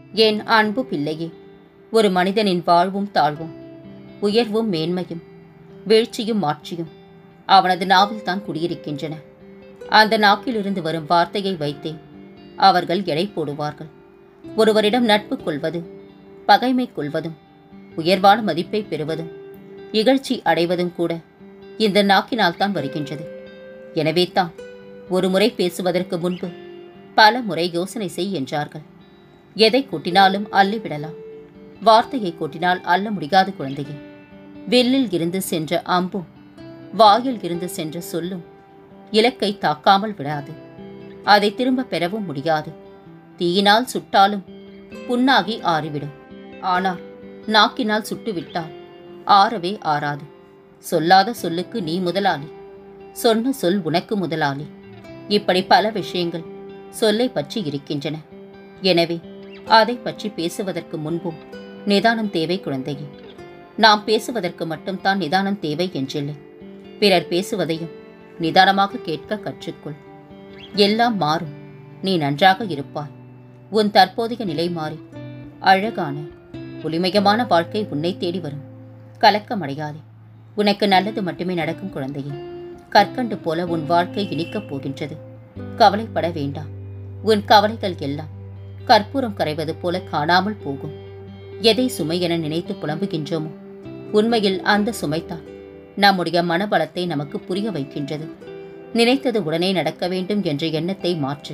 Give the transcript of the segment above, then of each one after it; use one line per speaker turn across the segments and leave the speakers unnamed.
என் அன்பு பிள்ளையே ஒரு மனிதனின் வாழ்வும் தாழ்வும் உயர்வும் மேன்மையும் வீழ்ச்சியும் மாட்சியும் அவனது நாவில் தான் குடியிருக்கின்றன அந்த நாக்கிலிருந்து வரும் வார்த்தையை வைத்தே அவர்கள் எடை போடுவார்கள் ஒருவரிடம் நட்பு கொள்வது பகைமை கொள்வதும் உயர்வான மதிப்பை பெறுவதும் இகழ்ச்சி அடைவதும் கூட இந்த நாக்கினால் தான் வருகின்றது எனவே தான் ஒரு முறை பேசுவதற்கு முன்பு பல முறை யோசனை செய் என்றார்கள் எதை கூட்டினாலும் அள்ளிவிடலாம் வார்த்தையை கூட்டினால் அள்ள முடியாத குழந்தையே வில்லில் இருந்து சென்ற அம்பும் வாயில் இருந்து சென்ற சொல்லும் இலக்கை தாக்காமல் விடாது அதை திரும்ப பெறவும் முடியாது தீயினால் சுட்டாலும் புண்ணாகி ஆறிவிடும் ஆனால் நாக்கினால் சுட்டுவிட்டால் ஆறவே ஆறாது சொல்லாத சொல்லுக்கு நீ முதலாளி சொன்ன சொல் உனக்கு முதலாளி இப்படி பல விஷயங்கள் சொல்லை பற்றி இருக்கின்றன எனவே அதை பற்றி பேசுவதற்கு முன்பும் நிதானம் தேவை குழந்தையே நாம் பேசுவதற்கு மட்டும்தான் நிதானம் தேவை என்றில்லை பிறர் பேசுவதையும் நிதானமாக கேட்க கற்றுக்கொள் எல்லாம் மாறும் நீ நன்றாக இருப்பாய் உன் தற்போதைய நிலை மாறி அழகான ஒளிமயமான வாழ்க்கை உன்னை தேடி வரும் கலக்கமடையாதே உனக்கு நல்லது மட்டுமே நடக்கும் குழந்தையே கற்கண்டு போல உன் வாழ்க்கை இனிக்கப் போகின்றது கவலைப்பட வேண்டாம் உன் கவலைகள் எல்லாம் கற்பூரம் கரைவது போல காணாமல் போகும் எதை சுமை என நினைத்து புலம்புகின்றோமோ உண்மையில் அந்த சுமைத்தான் நம்முடைய மனபலத்தை நமக்கு புரிய வைக்கின்றது நினைத்தது உடனே நடக்க வேண்டும் என்ற எண்ணத்தை மாற்று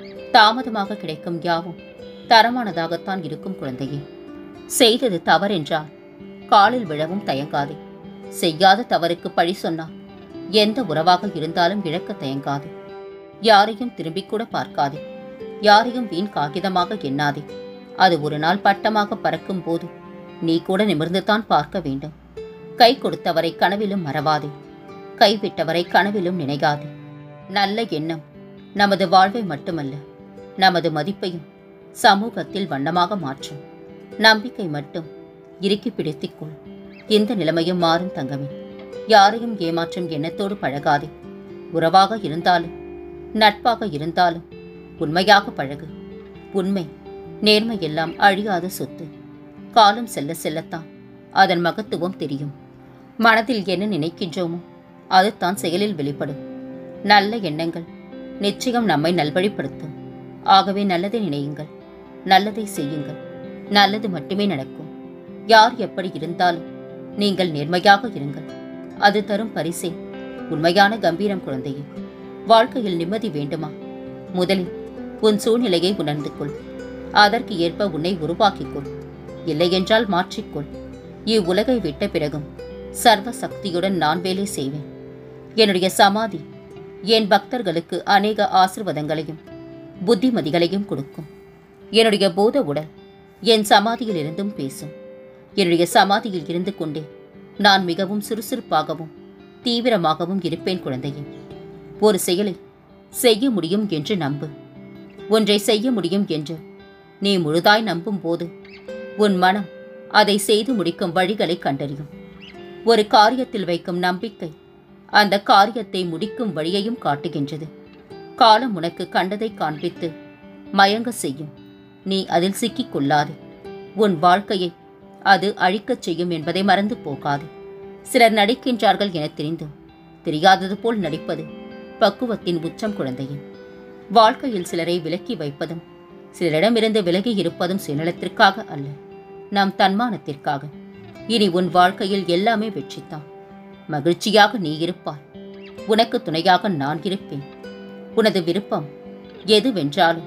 தாமதமாக கிடைக்கும் யாவும் தரமானதாகத்தான் இருக்கும் குழந்தையே செய்தது தவறென்றால் காலில் விழவும் தயங்காதே செய்யாத தவறுக்கு பழி சொன்னால் எந்த உறவாக இருந்தாலும் இழக்க தயங்காதே யாரையும் திரும்பிக் கூட பார்க்காதே யாரையும் வீண் காகிதமாக எண்ணாதே அது ஒரு நாள் பட்டமாக பறக்கும் போது நீ கூட நிமிர்ந்துதான் பார்க்க வேண்டும் கை கொடுத்தவரை கனவிலும் மறவாதே கைவிட்டவரை கனவிலும் நினைகாதே நல்ல எண்ணம் நமது வாழ்வை மட்டுமல்ல நமது மதிப்பையும் சமூகத்தில் வண்ணமாக மாற்றும் நம்பிக்கை மட்டும் இறுக்கி பிடித்துக்கொள் இந்த நிலைமையும் மாறும் தங்கமே யாரையும் ஏமாற்றும் எண்ணத்தோடு பழகாதே உறவாக இருந்தாலும் நட்பாக இருந்தாலும் உண்மையாக பழகு உண்மை நேர்மை எல்லாம் அழியாத சொத்து காலம் செல்ல செல்லத்தான் அதன் மகத்துவம் தெரியும் மனதில் என்ன நினைக்கின்றோமோ அதுதான் செயலில் வெளிப்படும் நல்ல எண்ணங்கள் நிச்சயம் நம்மை நல்வழிப்படுத்தும் ஆகவே நல்லதை நினையுங்கள் நல்லதை செய்யுங்கள் நல்லது மட்டுமே நடக்கும் யார் எப்படி இருந்தாலும் நீங்கள் நேர்மையாக இருங்கள் அது தரும் பரிசே உண்மையான கம்பீரம் குழந்தையே வாழ்க்கையில் நிம்மதி வேண்டுமா முதலில் உன் சூழ்நிலையை உணர்ந்து கொள் அதற்கு ஏற்ப உன்னை உருவாக்கிக் கொள் இல்லையென்றால் மாற்றிக்கொள் இவ்வுலகை விட்ட பிறகும் சர்வ சக்தியுடன் நான் வேலை செய்வேன் என்னுடைய சமாதி என் பக்தர்களுக்கு அநேக ஆசிர்வாதங்களையும் புத்திமதிகளையும் கொடுக்கும் என்னுடைய போத உடல் என் சமாதியில் இருந்தும் பேசும் என்னுடைய சமாதியில் இருந்து கொண்டே நான் மிகவும் சுறுசுறுப்பாகவும் தீவிரமாகவும் இருப்பேன் குழந்தையே ஒரு செயலை செய்ய முடியும் என்று நம்பு ஒன்றை செய்ய முடியும் என்று நீ முழுதாய் நம்பும் போது உன் மனம் அதை செய்து முடிக்கும் வழிகளை கண்டறியும் ஒரு காரியத்தில் வைக்கும் நம்பிக்கை அந்த காரியத்தை முடிக்கும் வழியையும் காட்டுகின்றது காலம் உனக்கு கண்டதை காண்பித்து மயங்க செய்யும் நீ அதில் சிக்கிக் கொள்ளாதே உன் வாழ்க்கையை அது அழிக்கச் செய்யும் என்பதை மறந்து போகாது சிலர் நடிக்கின்றார்கள் என தெரிந்தும் தெரியாதது போல் நடிப்பது பக்குவத்தின் உச்சம் குழந்தையே வாழ்க்கையில் சிலரை விலக்கி வைப்பதும் சிலரிடமிருந்து விலகி இருப்பதும் சுயநலத்திற்காக அல்ல நம் தன்மானத்திற்காக இனி உன் வாழ்க்கையில் எல்லாமே வெற்றித்தான் மகிழ்ச்சியாக நீ இருப்பாய் உனக்கு துணையாக நான் இருப்பேன் உனது விருப்பம் எதுவென்றாலும்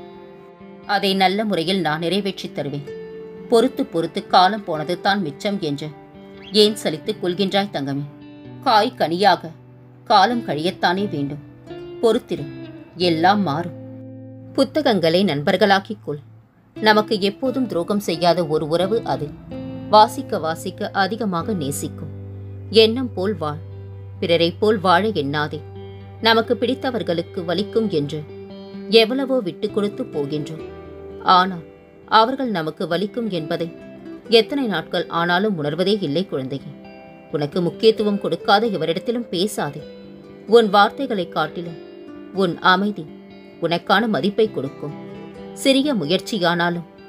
அதை நல்ல முறையில் நான் நிறைவேற்றித் தருவேன் பொறுத்து பொறுத்து காலம் போனது தான் மிச்சம் என்று ஏன் சலித்துக் கொள்கின்றாய் தங்கமே காய் கனியாக காலம் கழியத்தானே வேண்டும் பொறுத்திரு எல்லாம் மாறும் புத்தகங்களை நண்பர்களாக்கிக் கொள் நமக்கு எப்போதும் துரோகம் செய்யாத ஒரு உறவு அது வாசிக்க வாசிக்க அதிகமாக நேசிக்கும் எண்ணம் போல் வாழ் பிறரைப் போல் வாழ எண்ணாதே நமக்கு பிடித்தவர்களுக்கு வலிக்கும் என்று எவ்வளவோ விட்டு கொடுத்து போகின்றோம் ஆனால் அவர்கள் நமக்கு வலிக்கும் என்பதை எத்தனை நாட்கள் ஆனாலும் உணர்வதே இல்லை குழந்தையே உனக்கு முக்கியத்துவம் கொடுக்காத எவரிடத்திலும் பேசாதே உன் வார்த்தைகளைக் காட்டிலும் உன் அமைதி உனக்கான மதிப்பை கொடுக்கும் சிறிய முயற்சியானாலும்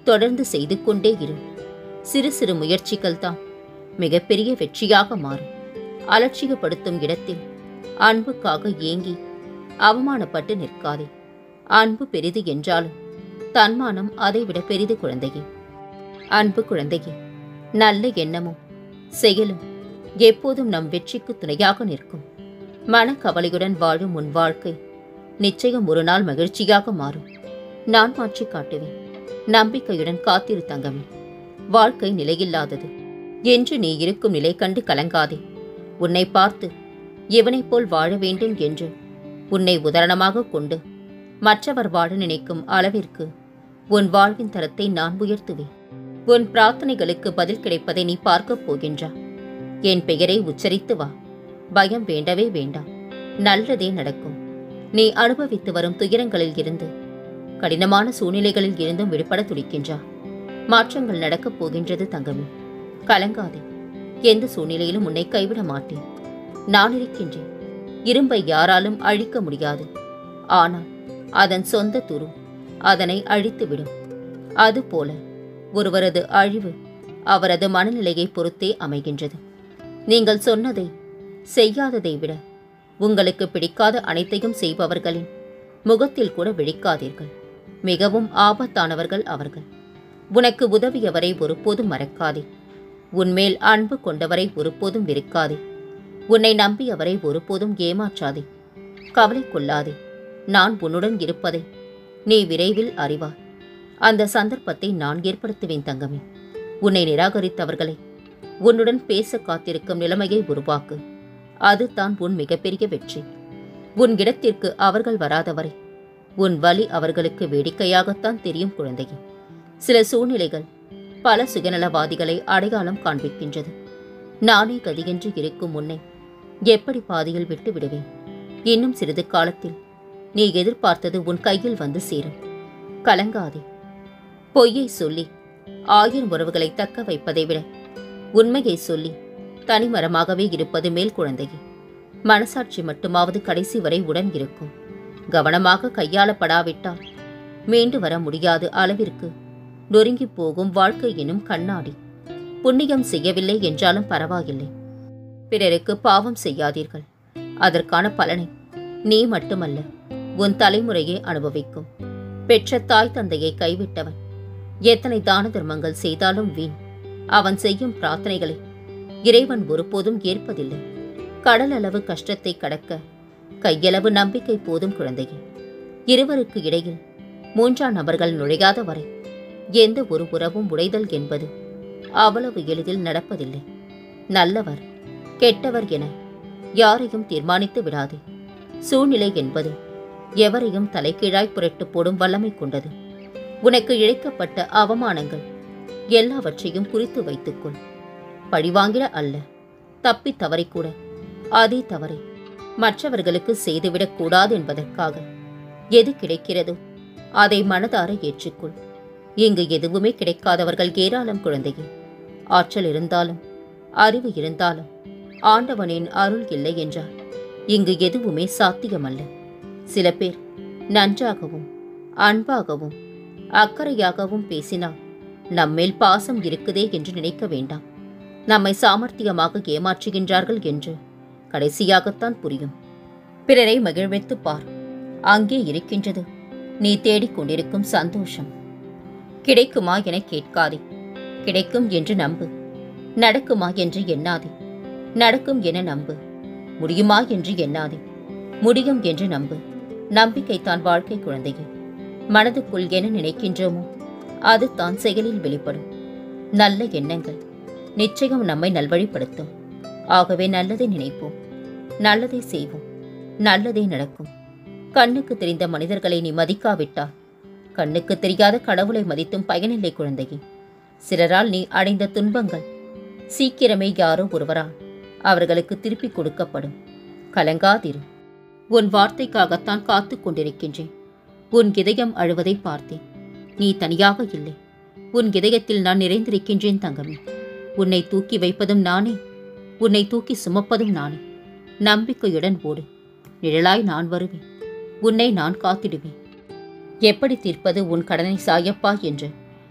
தொடர்ந்து செய்து கொண்டே இரு சிறு சிறு முயற்சிகள் தான் மிகப்பெரிய வெற்றியாக மாறும் அலட்சியப்படுத்தும் இடத்தில் அன்புக்காக ஏங்கி அவமானப்பட்டு நிற்காதே அன்பு பெரிது என்றாலும் தன்மானம் அதைவிட பெரிது குழந்தையே அன்பு குழந்தையே நல்ல எண்ணமும் செயலும் எப்போதும் நம் வெற்றிக்கு துணையாக நிற்கும் மனக்கவலையுடன் வாழும் உன் வாழ்க்கை நிச்சயம் ஒரு நாள் மகிழ்ச்சியாக மாறும் நான் மாற்றி காட்டுவேன் நம்பிக்கையுடன் காத்திரு தங்கமே வாழ்க்கை நிலையில்லாதது என்று நீ இருக்கும் நிலை கண்டு கலங்காதே உன்னை பார்த்து இவனைப் போல் வாழ வேண்டும் என்று உன்னை உதாரணமாக கொண்டு மற்றவர் வாழ நினைக்கும் அளவிற்கு உன் வாழ்வின் தரத்தை நான் உயர்த்துவேன் உன் பிரார்த்தனைகளுக்கு பதில் கிடைப்பதை நீ பார்க்கப் போகின்றா என் பெயரை உச்சரித்து வா பயம் வேண்டவே வேண்டாம் நல்லதே நடக்கும் நீ அனுபவித்து வரும் துயரங்களில் இருந்து கடினமான சூழ்நிலைகளில் இருந்தும் விடுபட துடிக்கின்றா மாற்றங்கள் நடக்கப் போகின்றது தங்கமே கலங்காதே எந்த சூழ்நிலையிலும் உன்னை கைவிட மாட்டேன் நான் இருக்கின்றேன் இரும்பை யாராலும் அழிக்க முடியாது ஆனால் அதன் சொந்த துரு அதனை அழித்துவிடும் அதுபோல ஒருவரது அழிவு அவரது மனநிலையை பொறுத்தே அமைகின்றது நீங்கள் சொன்னதை செய்யாததை விட உங்களுக்கு பிடிக்காத அனைத்தையும் செய்பவர்களின் முகத்தில் கூட விழிக்காதீர்கள் மிகவும் ஆபத்தானவர்கள் அவர்கள் உனக்கு உதவியவரை ஒருபோதும் மறக்காதே உன்மேல் அன்பு கொண்டவரை ஒருபோதும் வெறுக்காதே உன்னை நம்பியவரை ஒருபோதும் ஏமாற்றாதே கவலை கொள்ளாதே நான் உன்னுடன் இருப்பதை நீ விரைவில் அறிவாய் அந்த சந்தர்ப்பத்தை நான் ஏற்படுத்துவேன் தங்கமே உன்னை நிராகரித்தவர்களை உன்னுடன் பேச காத்திருக்கும் நிலைமையை உருவாக்கு அதுதான் உன் மிகப்பெரிய வெற்றி உன் இடத்திற்கு அவர்கள் வராதவரை உன் வழி அவர்களுக்கு வேடிக்கையாகத்தான் தெரியும் குழந்தையே சில சூழ்நிலைகள் பல சுயநலவாதிகளை அடையாளம் காண்பிக்கின்றது நானே கதியென்று இருக்கும் முன்னே எப்படி பாதியில் விட்டு விடுவேன் இன்னும் சிறிது காலத்தில் நீ எதிர்பார்த்தது உன் கையில் வந்து சேரும் கலங்காதே பொய்யை சொல்லி ஆயிரம் உறவுகளை தக்க வைப்பதை விட உண்மையை சொல்லி தனிமரமாகவே இருப்பது மேல் குழந்தையே மனசாட்சி மட்டுமாவது கடைசி வரை உடன் இருக்கும் கவனமாக கையாளப்படாவிட்டால் மீண்டு வர முடியாத அளவிற்கு நொறுங்கி போகும் வாழ்க்கை எனும் கண்ணாடி புண்ணியம் செய்யவில்லை என்றாலும் பரவாயில்லை பிறருக்கு பாவம் செய்யாதீர்கள் அதற்கான பலனை நீ மட்டுமல்ல உன் தலைமுறையே அனுபவிக்கும் பெற்ற தாய் தந்தையை கைவிட்டவன் எத்தனை தான தர்மங்கள் செய்தாலும் வீண் அவன் செய்யும் பிரார்த்தனைகளை இறைவன் ஒருபோதும் ஏற்பதில்லை கடல் அளவு கஷ்டத்தை கடக்க கையளவு நம்பிக்கை போதும் குழந்தையே இருவருக்கு இடையில் மூன்றாம் நபர்கள் நுழையாத வரை எந்த ஒரு உறவும் உடைதல் என்பது அவ்வளவு எளிதில் நடப்பதில்லை நல்லவர் கெட்டவர் என யாரையும் தீர்மானித்து விடாதே சூழ்நிலை என்பது எவரையும் தலைகீழாய் புரட்டு போடும் வல்லமை கொண்டது உனக்கு இழைக்கப்பட்ட அவமானங்கள் எல்லாவற்றையும் குறித்து வைத்துக்கொள் பழிவாங்கிட அல்ல தப்பி தவறிக்கூட அதே தவறை மற்றவர்களுக்கு செய்துவிடக் கூடாது என்பதற்காக எது கிடைக்கிறதோ அதை மனதார ஏற்றுக்கொள் இங்கு எதுவுமே கிடைக்காதவர்கள் ஏராளம் குழந்தையே ஆற்றல் இருந்தாலும் அறிவு இருந்தாலும் ஆண்டவனின் அருள் இல்லை என்றால் இங்கு எதுவுமே சாத்தியமல்ல சில பேர் நன்றாகவும் அன்பாகவும் அக்கறையாகவும் பேசினால் நம்மேல் பாசம் இருக்குதே என்று நினைக்க வேண்டாம் நம்மை சாமர்த்தியமாக ஏமாற்றுகின்றார்கள் என்று கடைசியாகத்தான் புரியும் பிறரை மகிழ்வித்து பார் அங்கே இருக்கின்றது நீ தேடிக் கொண்டிருக்கும் சந்தோஷம் கிடைக்குமா என கேட்காதே கிடைக்கும் என்று நம்பு நடக்குமா என்று எண்ணாதே நடக்கும் என நம்பு முடியுமா என்று எண்ணாதே முடியும் என்று நம்பு நம்பிக்கை தான் வாழ்க்கை குழந்தையே மனதுக்குள் என நினைக்கின்றோமோ அது தான் செயலில் வெளிப்படும் நல்ல எண்ணங்கள் நிச்சயம் நம்மை நல்வழிப்படுத்தும் ஆகவே நல்லதை நினைப்போம் நல்லதை செய்வோம் நல்லதே நடக்கும் கண்ணுக்கு தெரிந்த மனிதர்களை நீ மதிக்காவிட்டால் கண்ணுக்கு தெரியாத கடவுளை மதித்தும் பயனில்லை குழந்தையே சிலரால் நீ அடைந்த துன்பங்கள் சீக்கிரமே யாரோ ஒருவரால் அவர்களுக்கு திருப்பிக் கொடுக்கப்படும் கலங்காதிரு உன் வார்த்தைக்காகத்தான் காத்துக் கொண்டிருக்கின்றேன் உன் இதயம் அழுவதை பார்த்தேன் நீ தனியாக இல்லை உன் இதயத்தில் நான் நிறைந்திருக்கின்றேன் தங்கமே உன்னை தூக்கி வைப்பதும் நானே உன்னை தூக்கி சுமப்பதும் நானே நம்பிக்கையுடன் ஓடு நிழலாய் நான் வருவேன் உன்னை நான் காத்திடுவேன் எப்படி தீர்ப்பது உன் கடனை சாயப்பா என்று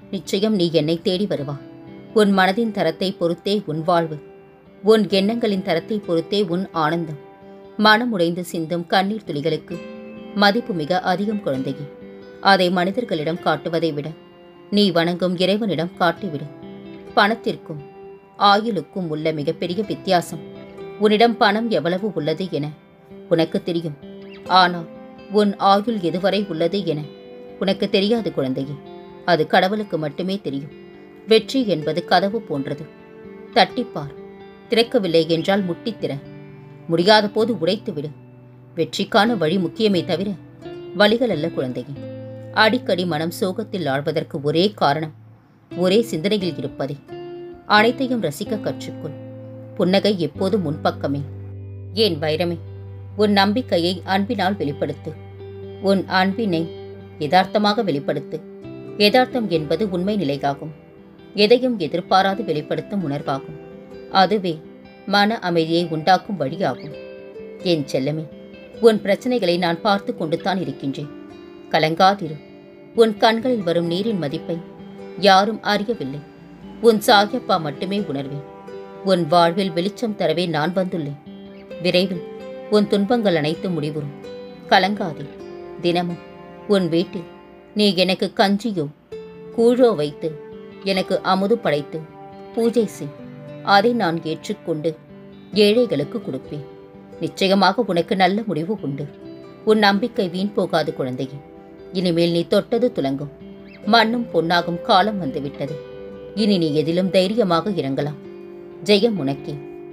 நிச்சயம் நீ என்னை தேடி வருவா உன் மனதின் தரத்தை பொறுத்தே உன் வாழ்வு உன் எண்ணங்களின் தரத்தை பொறுத்தே உன் ஆனந்தம் மனம் உடைந்து சிந்தும் கண்ணீர் துளிகளுக்கு மதிப்பு மிக அதிகம் குழந்தையே அதை மனிதர்களிடம் காட்டுவதை விட நீ வணங்கும் இறைவனிடம் காட்டிவிடு பணத்திற்கும் ஆயுளுக்கும் உள்ள மிகப்பெரிய வித்தியாசம் உன்னிடம் பணம் எவ்வளவு உள்ளது என உனக்கு தெரியும் ஆனால் உன் ஆயுள் எதுவரை உள்ளது என உனக்கு தெரியாது குழந்தையே அது கடவுளுக்கு மட்டுமே தெரியும் வெற்றி என்பது கதவு போன்றது தட்டிப்பார் திறக்கவில்லை என்றால் முட்டித் திற முடியாத போது உடைத்து விடு வெற்றிக்கான வழி முக்கியமே தவிர வழிகள் அல்ல குழந்தையே அடிக்கடி மனம் சோகத்தில் ஆழ்வதற்கு ஒரே காரணம் ஒரே சிந்தனையில் இருப்பதே அனைத்தையும் ரசிக்க கற்றுக்கொள் புன்னகை எப்போதும் முன்பக்கமே ஏன் வைரமே உன் நம்பிக்கையை அன்பினால் வெளிப்படுத்து உன் அன்பினை யதார்த்தமாக வெளிப்படுத்து யதார்த்தம் என்பது உண்மை நிலையாகும் எதையும் எதிர்பாராது வெளிப்படுத்தும் உணர்வாகும் அதுவே மன அமைதியை உண்டாக்கும் வழியாகும் என் செல்லமே உன் பிரச்சனைகளை நான் பார்த்து கொண்டுதான் இருக்கின்றேன் கலங்காதிரு உன் கண்களில் வரும் நீரின் மதிப்பை யாரும் அறியவில்லை உன் சாயப்பா மட்டுமே உணர்வேன் உன் வாழ்வில் வெளிச்சம் தரவே நான் வந்துள்ளேன் விரைவில் உன் துன்பங்கள் அனைத்தும் முடிவுறும் கலங்காதே தினமும் உன் வீட்டில் நீ எனக்கு கஞ்சியோ கூழோ வைத்து எனக்கு அமுது படைத்து பூஜை செய் அதை நான் ஏற்றுக்கொண்டு ஏழைகளுக்கு கொடுப்பேன் நிச்சயமாக உனக்கு நல்ல முடிவு உண்டு உன் நம்பிக்கை வீண் போகாது குழந்தையே இனிமேல் நீ தொட்டது துலங்கும் மண்ணும் பொன்னாகும் காலம் வந்துவிட்டது இனி நீ எதிலும் தைரியமாக இறங்கலாம் ஜெயம் உனக்கே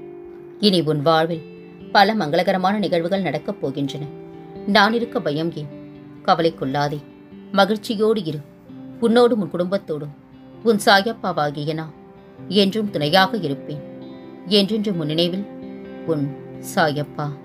இனி உன் வாழ்வில் பல மங்களகரமான நிகழ்வுகள் நடக்கப் போகின்றன நான் இருக்க பயம் ஏன் கவலை கொள்ளாதே மகிழ்ச்சியோடு இரு உன்னோடும் உன் குடும்பத்தோடும் உன் சாயப்பாவாகிய நான் என்றும் துணையாக இருப்பேன் என்றென்றும் உன் நினைவில் உன் சாயப்பா